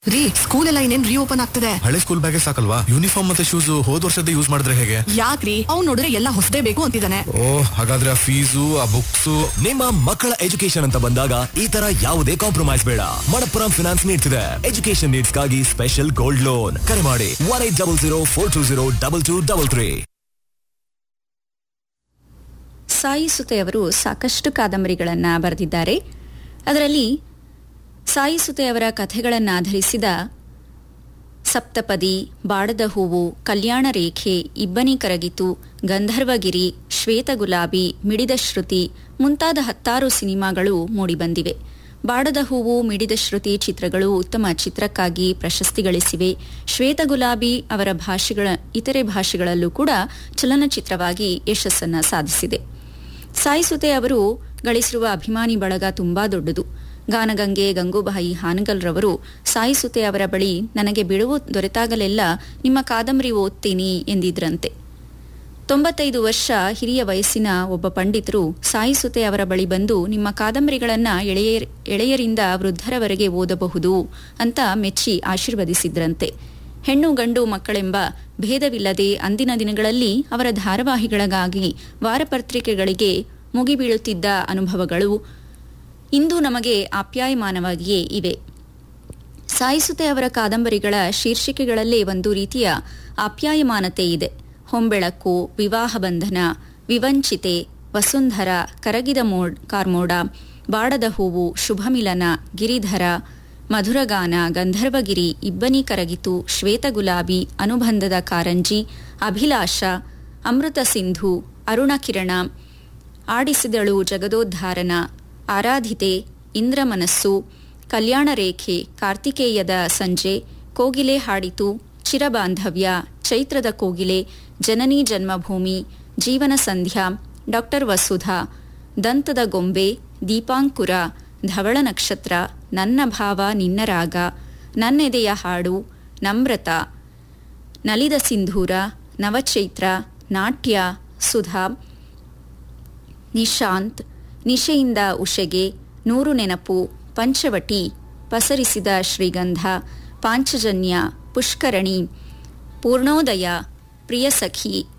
ರೀ ಸ್ಕೂಲ್ ಎಲ್ಲ ಇನ್ನೇನ್ ರೀಓಪನ್ ಆಗ್ತದೆ ಹಳೆ ಸ್ಕೂಲ್ ಬ್ಯಾಗೇ ಸಾಕಲ್ವಾ ಯೂನಿಫಾರ್ಮ್ ಮತ್ತೆ ಶೂಸ್ ಹೋದ್ ವರ್ಷದ ಯೂಸ್ ಮಾಡಿದ್ರೆ ಹೇಗೆ ಯಾಕ್ರಿ ಅವ್ನ್ ನೋಡಿದ್ರೆ ಎಲ್ಲ ಹೊಸದೇ ಬೇಕು ಅಂತಿದ್ದಾನೆ ಓ ಹಾಗಾದ್ರೆ ಆ ಫೀಸು ಆ ಬುಕ್ಸ್ ನಿಮ್ಮ ಮಕ್ಕಳ ಎಜುಕೇಶನ್ ಅಂತ ಬಂದಾಗ ಈ ತರ ಯಾವುದೇ ಕಾಂಪ್ರಮೈಸ್ ಬೇಡ ಮಣಪ್ಪುರಂ ಫಿನಾನ್ಸ್ ನೀಡ್ತಿದೆ ಎಜುಕೇಶನ್ ನೀಡ್ಸ್ಗಾಗಿ ಸ್ಪೆಷಲ್ ಗೋಲ್ಡ್ ಲೋನ್ ಕರೆ ಮಾಡಿ one eight double zero four two zero double two double three Sai ಸುತೆಯವರು ಸಾಕಷ್ಟು ಕಾದಂಬರಿಗಳನ್ನು ಬರೆದಿದ್ದಾರೆ ಅದರಲ್ಲಿ ಸಾಯಿ ಸುತೆಯವರ ಕಥೆಗಳನ್ನು ಆಧರಿಸಿದ ಸಪ್ತಪದಿ ಬಾಡದ ಹೂವು ಕಲ್ಯಾಣ ರೇಖೆ ಇಬ್ಬನಿ ಕರಗಿತು ಗಂಧರ್ವಗಿರಿ ಶ್ವೇತ ಗುಲಾಬಿ ಮಿಡಿದ ಶ್ರುತಿ ಮುಂತಾದ ಹತ್ತಾರು ಸಿನಿಮಾಗಳು ಮೂಡಿಬಂದಿವೆ ಬಾಡದ ಹೂವು ಮಿಡಿದ ಶ್ರುತಿ ಚಿತ್ರಗಳು ಉತ್ತಮ ಚಿತ್ರಕ್ಕಾಗಿ ಪ್ರಶಸ್ತಿ ಗಳಿಸಿವೆ ಶ್ವೇತ ಗುಲಾಬಿ ಅವರ ಭಾಷೆಗಳ ಇತರೆ ಭಾಷೆಗಳಲ್ಲೂ ಕೂಡ ಚಲನಚಿತ್ರವಾಗಿ ಯಶಸ್ಸನ್ನ ಸಾಧಿಸಿದೆ ಸಾಯಿಸುತೆ ಅವರು ಗಳಿಸಿರುವ ಅಭಿಮಾನಿ ಬಳಗ ತುಂಬಾ ದೊಡ್ಡದು ಗಾನಗಂಗೆ ಗಂಗೂಬಾಯಿ ಹಾನಗಲ್ರವರು ಸಾಯಿಸುತೆ ಅವರ ಬಳಿ ನನಗೆ ಬಿಡುವು ದೊರೆತಾಗಲೆಲ್ಲ ನಿಮ್ಮ ಕಾದಂಬರಿ ಓದ್ತೀನಿ ಎಂದಿದ್ರಂತೆ ತೊಂಬತ್ತೈದು ವರ್ಷ ಹಿರಿಯ ವಯಸ್ಸಿನ ಒಬ್ಬ ಪಂಡಿತರು ಸಾಯಿಸುತೆ ಅವರ ಬಳಿ ಬಂದು ನಿಮ್ಮ ಕಾದಂಬರಿಗಳನ್ನ ಎಳೆಯರ್ ಎಳೆಯರಿಂದ ವೃದ್ಧರವರೆಗೆ ಓದಬಹುದು ಅಂತ ಮೆಚ್ಚಿ ಆಶೀರ್ವದಿಸಿದ್ರಂತೆ ಹೆಣ್ಣು ಗಂಡು ಮಕ್ಕಳೆಂಬ ಭೇದವಿಲ್ಲದೆ ಅಂದಿನ ದಿನಗಳಲ್ಲಿ ಅವರ ಧಾರಾವಾಹಿಗಳಿಗಾಗಿ ವಾರಪತ್ರಿಕೆಗಳಿಗೆ ಮುಗಿಬೀಳುತ್ತಿದ್ದ ಅನುಭವಗಳು ಇಂದು ನಮಗೆ ಆಪ್ಯಾಯಮಾನವಾಗಿಯೇ ಇವೆ ಸಾಯಿಸುತೆ ಅವರ ಕಾದಂಬರಿಗಳ ಶೀರ್ಷಿಕೆಗಳಲ್ಲೇ ಒಂದು ರೀತಿಯ ಆಪ್ಯಾಯಮಾನತೆ ಇದೆ ಹೊಂಬೆಳಕು ವಿವಾಹ ಬಂಧನ ವಿವಂಚಿತೆ ವಸುಂಧರ ಕರಗಿದ ಮೋಡ್ ಕಾರ್ಮೋಡ ಬಾಡದ ಹೂವು ಶುಭಮಿಲನ ಗಿರಿಧರ ಮಧುರಗಾನ ಗಂಧರ್ವಗಿರಿ ಇಬ್ಬನಿ ಕರಗಿತು ಶ್ವೇತಗುಲಾಬಿ ಅನುಬಂಧದ ಕಾರಂಜಿ ಅಭಿಲಾಷ ಅಮೃತ ಸಿಂಧು ಅರುಣಕಿರಣ ಆಡಿಸಿದಳು ಜಗದೋದ್ಧಾರನ ಆರಾಧಿತೆ ಇಂದ್ರಮನಸ್ಸು ಕಲ್ಯಾಣ ರೇಖೆ ಕಾರ್ತಿಕೇಯದ ಸಂಜೆ ಕೋಗಿಲೆ ಹಾಡಿತು ಚಿರಬಾಂಧವ್ಯ ಚೈತ್ರದ ಕೋಗಿಲೆ ಜನನಿ ಜನ್ಮಭೂಮಿ ಜೀವನ ಸಂಧ್ಯಾ ಡಾಕ್ಟರ್ ವಸುಧಾ ದಂತದ ಗೊಂಬೆ ದೀಪಾಂಕುರ ಧವಳ ನಕ್ಷತ್ರ ನನ್ನ ಭಾವ ನಿನ್ನ ರಾಗ ನನ್ನೆದೆಯ ಹಾಡು ನಮ್ರತ ನಲಿದ ಸಿಂಧೂರ ನವಚೈತ್ರ ನಾಟ್ಯ ಸುಧಾ ನಿಶಾಂತ್ ನಿಶೆಯಿಂದ ಉಷೆಗೆ ನೂರು ನೆನಪು ಪಂಚವಟಿ ಪಸರಿಸಿದ ಶ್ರೀಗಂಧ ಪಾಂಚಜನ್ಯ ಪುಷ್ಕರಣಿ ಪೂರ್ಣೋದಯ ಪ್ರಿಯಸಖಿ